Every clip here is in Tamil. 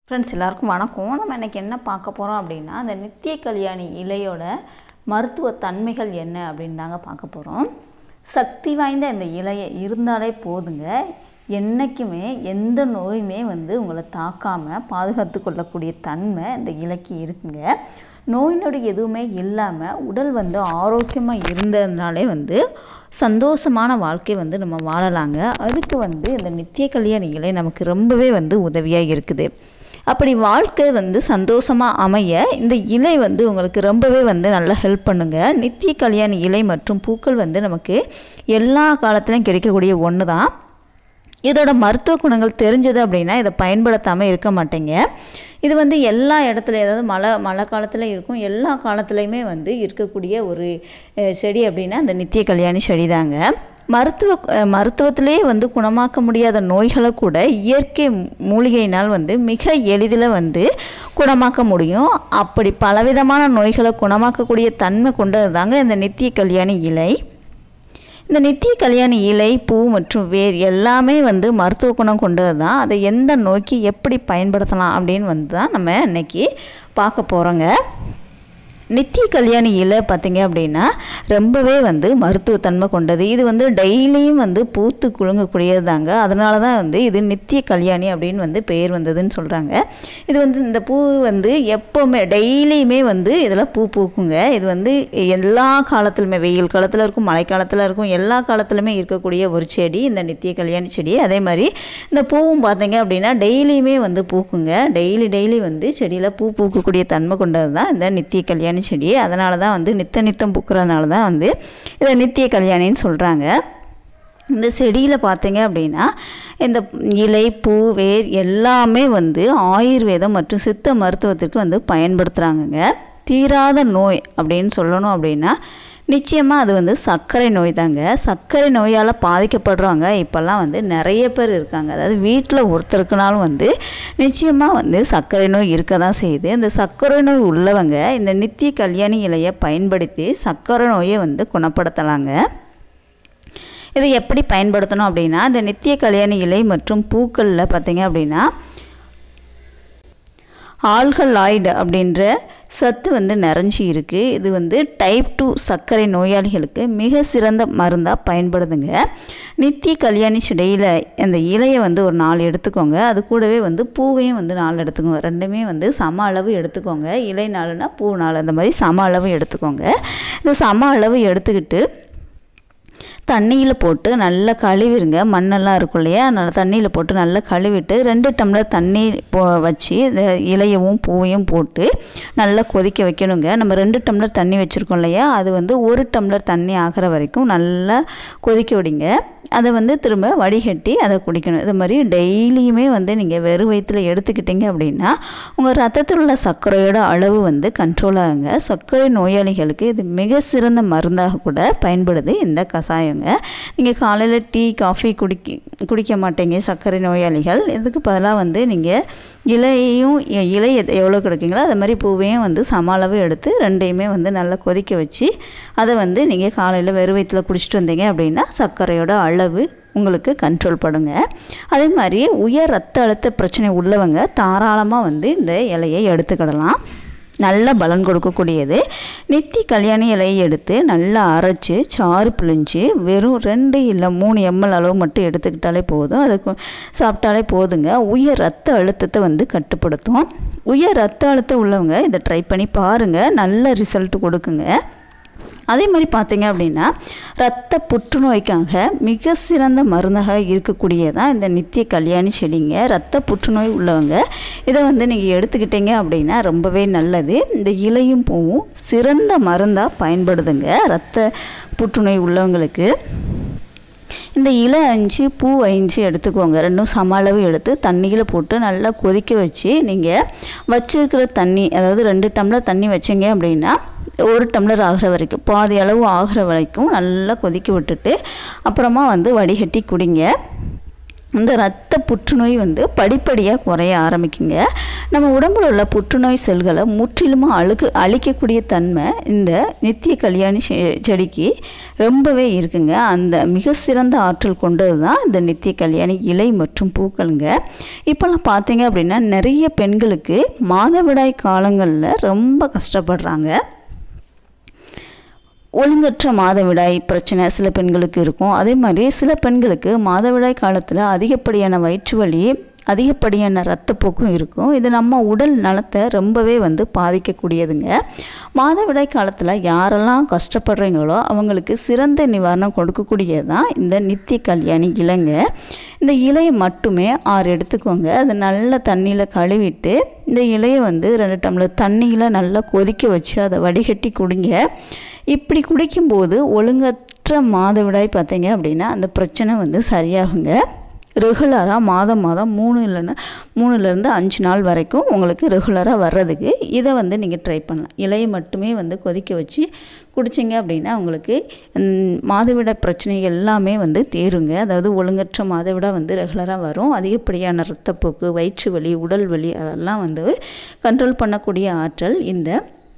ஃப்ரெண்ட்ஸ் எல்லாருக்கும் வணக்கம் நம்ம இன்றைக்கி என்ன பார்க்க போகிறோம் அப்படின்னா அந்த நித்திய கல்யாணி இலையோட மருத்துவ தன்மைகள் என்ன அப்படின்னு தாங்க பார்க்க போகிறோம் சக்தி வாய்ந்த இந்த இலையை இருந்தாலே போதுங்க என்றைக்குமே எந்த நோயுமே வந்து உங்களை தாக்காமல் பாதுகாத்து கொள்ளக்கூடிய தன்மை இந்த இலைக்கு இருக்குங்க நோய் நொடி எதுவுமே இல்லாமல் உடல் வந்து ஆரோக்கியமாக இருந்ததுனாலே வந்து சந்தோஷமான வாழ்க்கை வந்து நம்ம வாழலாங்க அதுக்கு வந்து இந்த நித்திய கல்யாண இலை நமக்கு ரொம்பவே வந்து உதவியாக இருக்குது அப்படி வாழ்க்கை வந்து சந்தோஷமாக அமைய இந்த இலை வந்து உங்களுக்கு ரொம்பவே வந்து நல்லா ஹெல்ப் பண்ணுங்க நித்திய கல்யாண இலை மற்றும் பூக்கள் வந்து நமக்கு எல்லா காலத்துலையும் கிடைக்கக்கூடிய ஒன்று தான் இதோட மருத்துவ குணங்கள் தெரிஞ்சது அப்படின்னா இதை பயன்படுத்தாமல் இருக்க மாட்டேங்க இது வந்து எல்லா இடத்துல ஏதாவது மழை மழை காலத்தில் இருக்கும் எல்லா காலத்துலேயுமே வந்து இருக்கக்கூடிய ஒரு அஹ், செடி அப்படின்னா அந்த நித்திய கல்யாணி செடி தாங்க மருத்துவ அஹ், மருத்துவத்திலே வந்து குணமாக்க முடியாத நோய்களை கூட இயற்கை மூலிகையினால் வந்து மிக எளிதில் வந்து குணமாக்க முடியும் அப்படி பலவிதமான நோய்களை குணமாக்கக்கூடிய தன்மை கொண்டது தாங்க இந்த நித்திய கல்யாணி இலை இந்த நித்திய கல்யாணி இலை பூ மற்றும் வேர் எல்லாமே வந்து மருத்துவ குணம் கொண்டது தான் அதை எந்த நோய்க்கு எப்படி பயன்படுத்தலாம் அப்படின்னு வந்து தான் நம்ம இன்னைக்கு பார்க்க போகிறோங்க நித்திய கல்யாணி இலை பார்த்தீங்க அப்படின்னா ரொம்பவே வந்து மருத்துவத்தன்மை கொண்டது இது வந்து டெய்லியும் வந்து பூத்து குலுங்கக்கூடியது தாங்க அதனால தான் வந்து இது நித்திய கல்யாணி அப்படின்னு வந்து பெயர் வந்ததுன்னு சொல்கிறாங்க இது வந்து இந்த பூ வந்து எப்போவுமே டெய்லியுமே வந்து இதில் பூ பூக்குங்க இது வந்து எல்லா காலத்துலையுமே வெயில் காலத்தில் இருக்கும் மழை காலத்தில் இருக்கும் எல்லா காலத்துலையுமே இருக்கக்கூடிய ஒரு செடி இந்த நித்திய கல்யாணி செடி அதே மாதிரி இந்த பூவும் பார்த்தீங்க அப்படின்னா டெய்லியுமே வந்து பூக்குங்க டெய்லி டெய்லி வந்து செடியில் பூ பூக்கக்கூடிய தன்மை கொண்டது தான் இந்த நித்திய கல்யாணி செடி அதனால தான் வந்து நித்த நித்தம் பூக்கிறதுனால தான் வந்து இதை நித்திய கல்யாணின்னு சொல்கிறாங்க இந்த செடியில் பார்த்தீங்க அப்படின்னா இந்த இலை பூ வேர் எல்லாமே வந்து ஆயுர்வேதம் மற்றும் சித்த மருத்துவத்திற்கு வந்து பயன்படுத்துகிறாங்கங்க தீராத நோய் அப்படின்னு சொல்லணும் அப்படின்னா நிச்சயமாக அது வந்து சர்க்கரை நோய் தாங்க சர்க்கரை நோயால் பாதிக்கப்படுறவங்க இப்போல்லாம் வந்து நிறைய பேர் இருக்காங்க அதாவது வீட்டில் ஒருத்தருக்குனாலும் வந்து நிச்சயமாக வந்து சர்க்கரை நோய் இருக்க தான் செய்யுது இந்த சர்க்கரை நோய் உள்ளவங்க இந்த நித்திய கல்யாணி இலையை பயன்படுத்தி சர்க்கரை நோயை வந்து குணப்படுத்தலாங்க இதை எப்படி பயன்படுத்தணும் அப்படின்னா இந்த நித்திய கல்யாணி இலை மற்றும் பூக்களில் பார்த்தீங்க அப்படின்னா ஆல்கலாய்டு அப்படின்ற சத்து வந்து நிறைஞ்சி இருக்குது இது வந்து டைப் டூ சர்க்கரை நோயாளிகளுக்கு மிக சிறந்த மருந்தாக பயன்படுதுங்க நித்திய கல்யாணி செடியில் அந்த இலையை வந்து ஒரு நாலு எடுத்துக்கோங்க அது கூடவே வந்து பூவையும் வந்து நாலு எடுத்துக்கோங்க ரெண்டுமே வந்து சம அளவு எடுத்துக்கோங்க இலை நாலுனா பூ நாலு அந்த மாதிரி சம அளவு எடுத்துக்கோங்க இந்த சம அளவு எடுத்துக்கிட்டு தண்ணியில் போட்டு நல்லா கழுவிருங்க மண்ணெல்லாம் இருக்கும் இல்லையா நல்லா தண்ணியில் போட்டு நல்லா கழுவிட்டு ரெண்டு டம்ளர் தண்ணி போ வச்சு இந்த இலையவும் பூவையும் போட்டு நல்லா கொதிக்க வைக்கணுங்க நம்ம ரெண்டு டம்ளர் தண்ணி வச்சுருக்கோம் இல்லையா அது வந்து ஒரு டம்ளர் தண்ணி ஆகிற வரைக்கும் நல்லா கொதிக்க விடுங்க அதை வந்து திரும்ப வடிகட்டி அதை குடிக்கணும் இது மாதிரி டெய்லியுமே வந்து நீங்கள் வெறும் வயிற்றில் எடுத்துக்கிட்டீங்க அப்படின்னா உங்கள் ரத்தத்தில் உள்ள சர்க்கரையோட அளவு வந்து கண்ட்ரோல் ஆகுங்க சர்க்கரை நோயாளிகளுக்கு இது மிக சிறந்த மருந்தாக கூட பயன்படுது இந்த கஷாயங்க நீங்கள் காலையில் டீ காஃபி குடிக்க குடிக்க மாட்டீங்க சர்க்கரை நோயாளிகள் இதுக்கு பதிலாக வந்து நீங்கள் இலையையும் இ- இலை எத்- எவ்வளோ கிடைக்குங்களோ அது மாதிரி பூவையும் வந்து சம அளவு எடுத்து ரெண்டையுமே வந்து நல்லா கொதிக்க வச்சு அதை வந்து நீங்கள் காலையில் வெறும் வயிற்றில் குடிச்சிட்டு வந்தீங்க அப்படின்னா சர்க்கரையோட அளவு உங்களுக்கு கண்ட்ரோல் படுங்க அதே மாதிரி உயர் ரத்த அழுத்த பிரச்சனை உள்ளவங்க தாராளமாக வந்து இந்த இலையை எடுத்துக்கிடலாம் நல்ல பலன் கொடுக்கக்கூடியது நித்தி கல்யாணி இலையை எடுத்து நல்லா அரைச்சி சாறு பிழிஞ்சு வெறும் ரெண்டு இல்லை மூணு எம்எல் அளவு மட்டும் எடுத்துக்கிட்டாலே போதும் அதுக்கு சாப்பிட்டாலே போதுங்க உயர் ரத்த அழுத்தத்தை வந்து கட்டுப்படுத்தும் உயர் ரத்த அழுத்தம் உள்ளவங்க இதை ட்ரை பண்ணி பாருங்கள் நல்ல ரிசல்ட் கொடுக்குங்க அதே மாதிரி பார்த்தீங்க அப்படின்னா இரத்த புற்றுநோய்க்காக மிக சிறந்த மருந்தாக இருக்கக்கூடியதான் இந்த நித்திய கல்யாணி செடிங்க இரத்த புற்றுநோய் உள்ளவங்க இதை வந்து நீங்கள் எடுத்துக்கிட்டீங்க அப்படின்னா ரொம்பவே நல்லது இந்த இலையும் பூவும் சிறந்த மருந்தாக பயன்படுதுங்க இரத்த புற்றுநோய் உள்ளவங்களுக்கு இந்த இலை அஞ்சு பூ அஞ்சு எடுத்துக்கோங்க ரெண்டும் சம அளவு எடுத்து தண்ணியில் போட்டு நல்லா கொதிக்க வச்சு நீங்கள் வச்சிருக்கிற தண்ணி அதாவது ரெண்டு டம்ளர் தண்ணி வச்சீங்க அப்படின்னா ஒரு டம்ளர் ஆகிற வரைக்கும் பாதி அளவு ஆகிற வரைக்கும் நல்லா கொதிக்க விட்டுட்டு அப்புறமா வந்து வடிகட்டி குடிங்க இந்த இரத்த புற்றுநோய் வந்து படிப்படியாக குறைய ஆரம்பிக்குங்க நம்ம உடம்புல உள்ள புற்றுநோய் செல்களை முற்றிலுமாக அழுக்கு அழிக்கக்கூடிய தன்மை இந்த நித்திய கல்யாணி செ- செடிக்கு ரொம்பவே இருக்குங்க அந்த மிக சிறந்த ஆற்றல் கொண்டது தான் இந்த நித்திய கல்யாணி இலை மற்றும் பூக்களுங்க இப்போல்லாம் பார்த்தீங்க அப்படின்னா நிறைய பெண்களுக்கு மாதவிடாய் காலங்களில் ரொம்ப கஷ்டப்படுறாங்க ஒழுங்கற்ற மாதவிடாய் பிரச்சனை சில பெண்களுக்கு இருக்கும் அதே மாதிரி சில பெண்களுக்கு மாதவிடாய் காலத்தில் அதிகப்படியான வயிற்று வலி அதிகப்படியான ரத்தப்போக்கும் இருக்கும் இது நம்ம உடல் நலத்தை ரொம்பவே வந்து பாதிக்கக்கூடியதுங்க மாதவிடாய் காலத்தில் யாரெல்லாம் கஷ்டப்படுறீங்களோ அவங்களுக்கு சிறந்த நிவாரணம் கொடுக்கக்கூடியது தான் இந்த நித்திய கல்யாணி இலைங்க இந்த இலையை மட்டுமே ஆறு எடுத்துக்கோங்க அதை நல்ல தண்ணியில் கழுவிட்டு இந்த இலையை வந்து ரெண்டு டம்ளர் தண்ணியில் நல்லா கொதிக்க வச்சு அதை வடிகட்டி குடிங்க இப்படி குடிக்கும்போது ஒழுங்கற்ற மாதவிடாய் பார்த்தீங்க அப்படின்னா அந்த பிரச்சனை வந்து சரியாகுங்க ரெகுலராக மாதம் மாதம் மூணு இல்லைன்னா மூணுலேருந்து அஞ்சு நாள் வரைக்கும் உங்களுக்கு ரெகுலராக வர்றதுக்கு இதை வந்து நீங்கள் ட்ரை பண்ணலாம் இலையை மட்டுமே வந்து கொதிக்க வச்சு குடிச்சிங்க அப்படின்னா உங்களுக்கு ம், மாதவிடாய் பிரச்சனை எல்லாமே வந்து தீருங்க அதாவது ஒழுங்கற்ற மாதவிடாய் வந்து ரெகுலராக வரும் அதிகப்படியான ரத்தப்போக்கு வயிற்று வலி உடல் வலி அதெல்லாம் வந்து கண்ட்ரோல் பண்ணக்கூடிய ஆற்றல் இந்த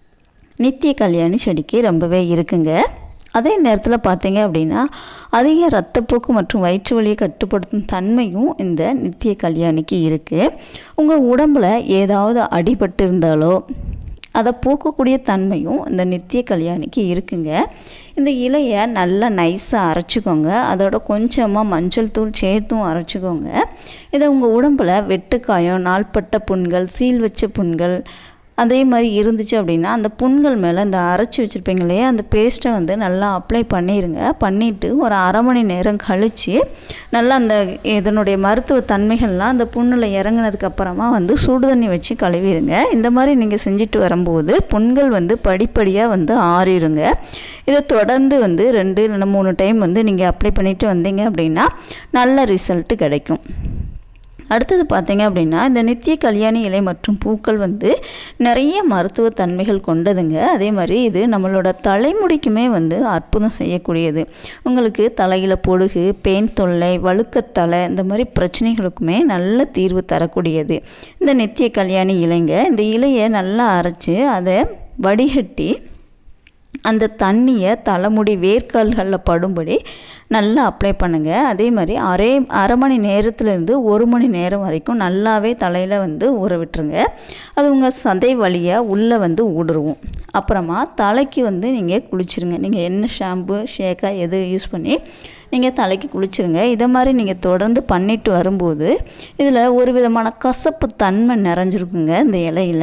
நித்திய கல்யாணி செடிக்கு ரொம்பவே இருக்குங்க அதே நேரத்தில் பார்த்தீங்க அப்படின்னா அதிக ரத்தப்போக்கு மற்றும் வயிற்று வலியை கட்டுப்படுத்தும் தன்மையும் இந்த நித்திய கல்யாணிக்கு இருக்குது உங்கள் உடம்புல ஏதாவது அடிபட்டு இருந்தாலோ அதை போக்கக்கூடிய தன்மையும் இந்த நித்திய கல்யாணிக்கு இருக்குங்க இந்த இலையை நல்லா நைஸாக அரைச்சிக்கோங்க அதோட கொஞ்சமாக மஞ்சள் தூள் சேர்த்தும் அரைச்சிக்கோங்க இதை உங்கள் உடம்புல வெட்டுக்காயம் நாள்பட்ட புண்கள் சீல் வச்ச புண்கள் அதே மாதிரி இருந்துச்சு அப்படின்னா அந்த புண்கள் மேலே இந்த அரைச்சி வச்சுருப்பீங்க இல்லையா அந்த பேஸ்ட்டை வந்து நல்லா அப்ளை பண்ணிடுங்க பண்ணிவிட்டு ஒரு அரை மணி நேரம் கழித்து நல்லா அந்த இதனுடைய மருத்துவ தன்மைகள்லாம் அந்த புண்ணில் இறங்குனதுக்கு அப்புறமா வந்து சுடு தண்ணி வச்சு கழுவிடுங்க இந்த மாதிரி நீங்கள் செஞ்சுட்டு வரும்போது புண்கள் வந்து படிப்படியாக வந்து ஆறிடுங்க இதை தொடர்ந்து வந்து ரெண்டு இல்லைன்னா மூணு டைம் வந்து நீங்கள் அப்ளை பண்ணிட்டு வந்தீங்க அப்படின்னா நல்ல ரிசல்ட்டு கிடைக்கும் அடுத்தது பார்த்தீங்க அப்படின்னா இந்த நித்திய கல்யாணி இலை மற்றும் பூக்கள் வந்து நிறைய மருத்துவ தன்மைகள் கொண்டதுங்க அதே மாதிரி இது நம்மளோட தலைமுடிக்குமே வந்து அற்புதம் செய்யக்கூடியது உங்களுக்கு தலையில் பொடுகு பேன் தொல்லை வழுக்கத்தலை இந்த மாதிரி பிரச்சனைகளுக்குமே நல்ல தீர்வு தரக்கூடியது இந்த நித்திய கல்யாணி இலைங்க இந்த இலையை நல்லா அரைச்சி அதை வடிகட்டி அந்த தண்ணியை தலைமுடி வேர்க்கால்களில் படும்படி நல்லா அப்ளை பண்ணுங்கள் அதே மாதிரி அரை அரை மணி நேரத்துலேருந்து ஒரு மணி நேரம் வரைக்கும் நல்லாவே தலையில் வந்து ஊற விட்டுருங்க அது உங்கள் சதை வழியாக உள்ளே வந்து ஊடுருவும் அப்புறமா தலைக்கு வந்து நீங்கள் குளிச்சிருங்க நீங்கள் என்ன ஷாம்பு ஷேக்கா எது யூஸ் பண்ணி நீங்கள் தலைக்கு குளிச்சிருங்க இதை மாதிரி நீங்கள் தொடர்ந்து பண்ணிட்டு வரும்போது இதில் ஒரு விதமான கசப்பு தன்மை நிறைஞ்சிருக்குங்க இந்த இலையில்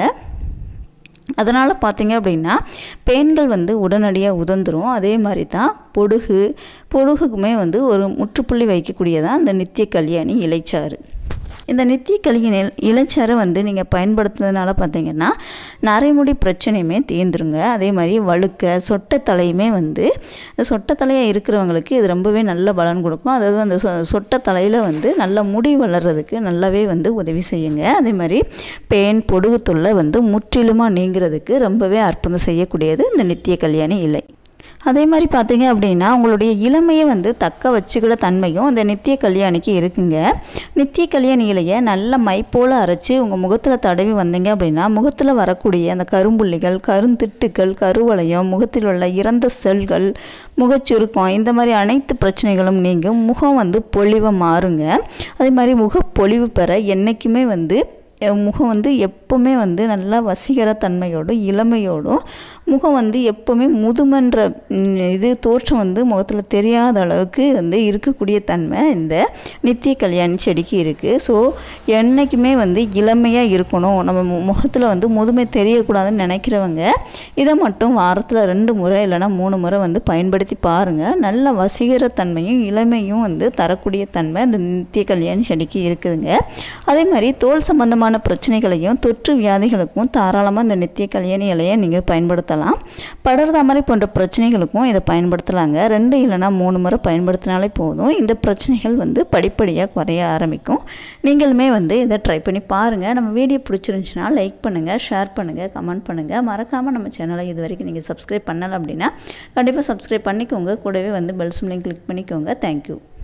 அதனால் பார்த்தீங்க அப்படின்னா பெயின்கள் வந்து உடனடியாக உதந்துரும் அதே மாதிரி தான் பொடுகு பொடுகுக்குமே வந்து ஒரு முற்றுப்புள்ளி வைக்கக்கூடியதான் இந்த நித்திய கல்யாணி இலைச்சாறு இந்த நித்திய கல்யாணி இலைச்சாறை வந்து நீங்கள் பயன்படுத்துனதுனால பார்த்தீங்கன்னா நரைமுடி பிரச்சனையுமே தீர்ந்துருங்க அதே மாதிரி வழுக்க சொட்டை தலையுமே வந்து இந்த சொட்டை தலையாக இருக்கிறவங்களுக்கு இது ரொம்பவே நல்ல பலன் கொடுக்கும் அதாவது அந்த சொ சொட்டை தலையில் வந்து நல்ல முடி வளர்கிறதுக்கு நல்லாவே வந்து உதவி செய்யுங்க அதே மாதிரி பேன் பொடுகு தொல்லை வந்து முற்றிலுமாக நீங்கிறதுக்கு ரொம்பவே அற்புதம் செய்யக்கூடியது இந்த நித்திய கல்யாணி இலை அதே மாதிரி பார்த்தீங்க அப்படின்னா உங்களுடைய இளமையை வந்து தக்க வச்சுக்கிற தன்மையும் இந்த நித்திய கல்யாணிக்கு இருக்குங்க நித்திய கல்யாணி இலையை நல்ல மை போல் அரைச்சி உங்கள் முகத்தில் தடவி வந்தீங்க அப்படின்னா முகத்தில் வரக்கூடிய அந்த கரும்புள்ளிகள் கருந்திட்டுக்கள் கருவளையம் முகத்தில் உள்ள இறந்த செல்கள் முகச்சுருக்கம் இந்த மாதிரி அனைத்து பிரச்சனைகளும் நீங்கும் முகம் வந்து பொலிவாக மாறுங்க அதே மாதிரி முகப்பொலிவு பெற என்றைக்குமே வந்து என் முகம் வந்து எப்போவுமே வந்து நல்லா வசீகர தன்மையோடும் இளமையோடும் முகம் வந்து எப்போவுமே முதுமன்ற ம், இது தோற்றம் வந்து முகத்தில் தெரியாத அளவுக்கு வந்து இருக்கக்கூடிய தன்மை இந்த நித்திய கல்யாணி செடிக்கு இருக்குது ஸோ என்றைக்குமே வந்து இளமையாக இருக்கணும் நம்ம மு- முகத்தில் வந்து முதுமை தெரியக்கூடாதுன்னு நினைக்கிறவங்க இதை மட்டும் வாரத்தில் ரெண்டு முறை இல்லைன்னா மூணு முறை வந்து பயன்படுத்தி பாருங்கள் நல்ல வசீகர தன்மையும் இளமையும் வந்து தரக்கூடிய தன்மை இந்த நித்திய கல்யாணி செடிக்கு இருக்குதுங்க அதே மாதிரி தோல் சம்பந்தமான பிரச்சனைகளையும் தொற்று வியாதிகளுக்கும் தாராளமாக இந்த நித்திய கல்யாணி இலையை நீங்கள் பயன்படுத்தலாம் படர்தாமரை போன்ற பிரச்சனைகளுக்கும் இதை பயன்படுத்தலாங்க ரெண்டு இல்லைன்னா மூணு முறை பயன்படுத்தினாலே போதும் இந்த பிரச்சனைகள் வந்து படிப்படியாக குறைய ஆரம்பிக்கும் நீங்களுமே வந்து இதை ட்ரை பண்ணி பாருங்கள் நம்ம வீடியோ பிடிச்சிருந்துச்சுன்னா லைக் பண்ணுங்கள் ஷேர் பண்ணுங்கள் கமெண்ட் பண்ணுங்கள் மறக்காமல் நம்ம சேனலை இது வரைக்கும் நீங்கள் சப்ஸ்கிரைப் பண்ணலை அப்படின்னா கண்டிப்பாக சப்ஸ்கிரைப் பண்ணிக்கோங்க கூடவே வந்து பெல் சிம்லையும் கிளிக் பண்ணிக்கோங்க தேங்க்யூ